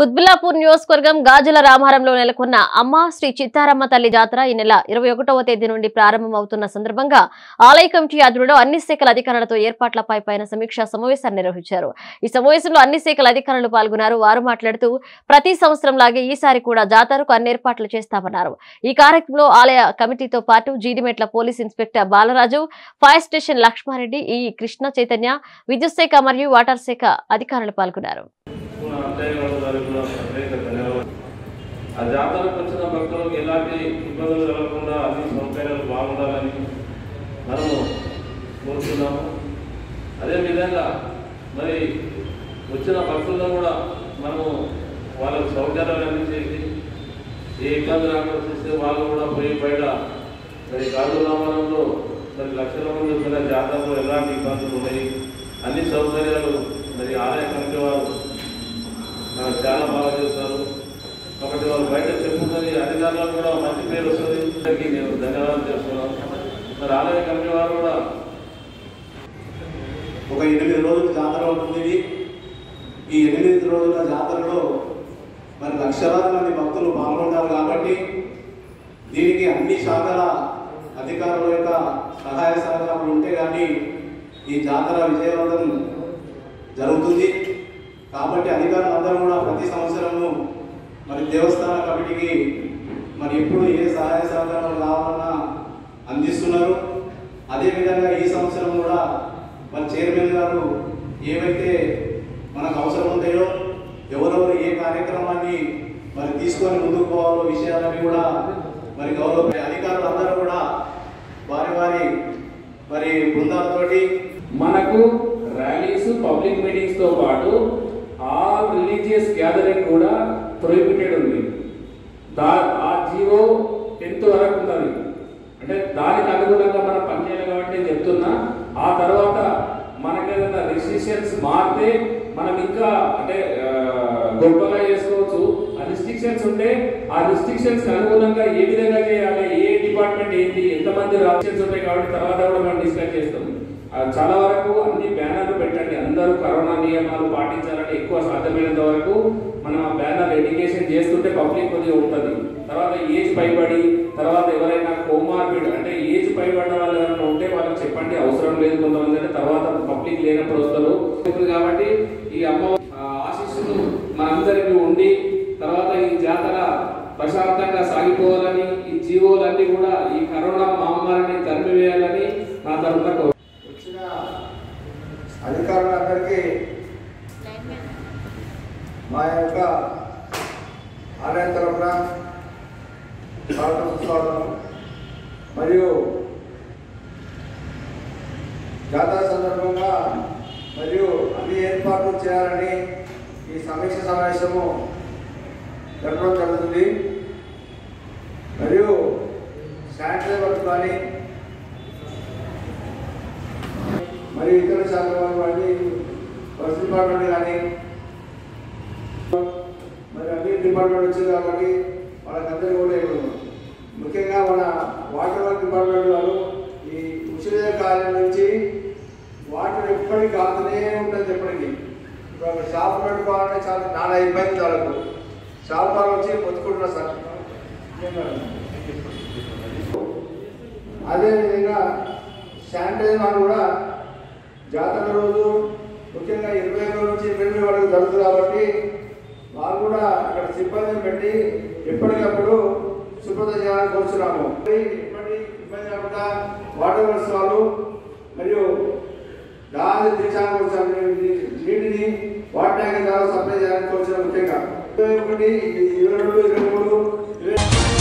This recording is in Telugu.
కుత్బుల్లాపూర్ నియోజకవర్గం గాజుల రామారంలో నెలకొన్న అమ్మ శ్రీ చిత్తారమ్మ తల్లి జాతర ఈ నెల ఇరవై ఒకటవ తేదీ నుండి ప్రారంభమవుతున్న సందర్భంగా ఆలయ కమిటీ ఆధ్వర్యంలో అన్ని శాఖల అధికారులతో ఏర్పాట్లపై పైన సమీక్షా సమావేశాన్ని నిర్వహించారు ఈ సమావేశంలో అన్ని శాఖల అధికారులు పాల్గొన్నారు వారు మాట్లాడుతూ ప్రతి సంవత్సరం లాగే ఈసారి కూడా జాతరకు అన్ని ఏర్పాట్లు చేస్తామన్నారు ఈ కార్యక్రమంలో ఆలయ కమిటీతో పాటు Jeedimetla police inspector Balaraju fire station Lakshmareddy ఈ కృష్ణ చైతన్య విద్యుత్ శాఖ మరియు వాటర్ శాఖ అధికారులు పాల్గొన్నారు మన అత్తయ్య వాళ్ళ గారికి కూడా ప్రత్యేక ధన్యవాదాలు ఆ జాతరకు వచ్చిన భక్తులకు ఎలాంటి ఇబ్బందులు కలగకుండా అన్ని సౌకర్యాలు బాగుండాలని మనము కోరుతున్నాము అదేవిధంగా మరి వచ్చిన భక్తులను కూడా మనము వాళ్ళకు సౌకర్యాలు అందించేసి ఏ ఇబ్బంది రాకుండా చూస్తే వాళ్ళు కూడా పోయి బయట మరి కాదు రామారంలో మరి లక్షల మంది వచ్చిన జాతరలో ఎలాంటి ఇబ్బందులు ఉన్నాయి అన్ని సౌకర్యాలు మరి ఆలయ కమిటీ వారు మనకు చాలా బాగా చేస్తారు కాబట్టి వాళ్ళు బయట చెప్పుకొని అధికారులకు కూడా మంచి పేరు వస్తుంది అందరికీ నేను ధన్యవాదాలు చేస్తున్నాను మరి ఆలయ కమిటీ వారు కూడా ఒక ఎనిమిది రోజుల జాతర ఉంటుంది ఇది. ఈ ఎనిమిది రోజుల జాతరలో మరి లక్షలాది మంది భక్తులు పాల్గొంటారు కాబట్టి దీనికి అన్ని శాఖల అధికారుల యొక్క సహాయ సహకారాలు ఉంటే కానీ ఈ జాతర విజయవంతం జరుగుతుంది కాబట్టి అధికారులందరూ కూడా ప్రతి సంవత్సరము మరి దేవస్థాన కమిటీకి మరి ఎప్పుడు ఏ సహాయ సహకారాలు కావాలన్నా అందిస్తున్నారు అదేవిధంగా ఈ సంవత్సరం కూడా మరి చైర్మన్ గారు ఏవైతే మనకు అవసరం ఉంటాయో ఎవరెవరు ఏ కార్యక్రమాన్ని మరి తీసుకొని ముందుకు పోవాలో విషయాలన్నీ కూడా మరి గౌరవ అధికారులు అందరూ కూడా వారి వారి మరి బృందాలతోటి మనకు ర్యాలీస్ పబ్లిక్ మీటింగ్స్ తో పాటు ఆల్ రిలీజియస్ గ్యాదరింగ్ కూడా ప్రొహిబిటెడ్ ఉంది దా ఆ జీవో టెన్త్ వరకు ఉంటుంది అంటే దానికి అనుగుణంగా మనం పనిచేయాలి కాబట్టి నేను చెప్తున్నా ఆ తర్వాత మనకేదైనా రిస్ట్రిక్షన్స్ మారితే మనం ఇంకా అంటే ఆ, గొప్పగా చేసుకోవచ్చు ఆ రిస్ట్రిక్షన్స్ ఉంటే ఆ రిస్ట్రిక్షన్స్ అనుగుణంగా ఏ విధంగా చేయాలి ఏ డిపార్ట్మెంట్ ఏంటి ఎంతమంది రిస్ట్రిక్షన్స్ ఉంటాయి కాబట్టి తర్వాత కూడా మనం డిస్కస్ చేస్తాం ఆ, చాలా వరకు అన్ని బ్యానర్లు పెట్టండి అందరూ కరోనా నియమాలు పాటించాలని ఎక్కువ సాధ్యమైనంత వరకు మనం ఆ బ్యానర్ ఎడ్యుకేషన్ చేస్తుంటే పబ్లిక్ కొద్దిగా ఉంటుంది తర్వాత ఏజ్ పైబడి తర్వాత ఎవరైనా కోమార్బిడ్ అంటే ఏజ్ పైబడిన వాళ్ళు ఎవరైనా ఉంటే వాళ్ళకి చెప్పండి అవసరం లేదు కొంతమంది అంటే తర్వాత పబ్లిక్ లేనప్పుడు వస్తారు ఇప్పుడు కాబట్టి ఈ అమ్మ ఆ, ఆశీస్సులు మనందరికీ ఉండి తర్వాత ఈ జాతర ప్రశాంతంగా సాగిపోవాలని ఈ జీవోలన్నీ కూడా ఈ కరోనా మహమ్మారిని తరిమివేయాలని నా తరఫున కోరు- వచ్చిన అధికారులందరికీ మా యొక్క ఆలయ తరఫున స్వాగతం సుస్వాగతం మరియు జాతర సందర్భంగా మరియు అన్ని ఏర్పాట్లు చేయాలని ఈ సమీక్ష సమావేశము జరగడం జరుగుతుంది మరియు శానిటరీ వర్క్ కానీ మరియు ఇతర శాఖల వారు కానీ బస్ డిపార్ట్మెంట్ కానీ మరి అన్ని డిపార్ట్మెంట్ వచ్చింది కాబట్టి వాళ్ళకందరికీ కూడా ఇప్పుడు ముఖ్యంగా మన వాటర్ వర్క్ డిపార్ట్మెంట్ వారు ఈ ఉచిత కాలం నుంచి వాటర్ ఎప్పటికీ కాదునే ఉంటుంది ఎప్పటికీ ఇప్పుడు అక్కడ షాప్ పెట్టుకోవాలంటే చాలా నానా ఇబ్బంది వాళ్ళకు షాప్ వాళ్ళు వచ్చి పొత్తుకుంటున్నారు సార్ అదేవిధంగా శానిటైజర్ వాళ్ళు కూడా జాతర రోజు ముఖ్యంగా ఇరవై రోజు నుంచి ఎనిమిది వరకు జరుగుతుంది కాబట్టి వాళ్ళు కూడా అక్కడ సిబ్బందిని పెట్టి ఎప్పటికప్పుడు శుభ్రత చేయాలని కోరుచున్నాము ఎప్పటి ఇబ్బంది కాకుండా వాటర్ వర్క్స్ వాళ్ళు మరియు దాని తీర్చాలని కోరుచున్నాము నీటిని వాటర్ ట్యాంక్ ద్వారా సప్లై చేయాలని కోరుచున్నాం ముఖ్యంగా ఇరవై ఒకటి ఇరవై రెండు ఇరవై మూడు ఇరవై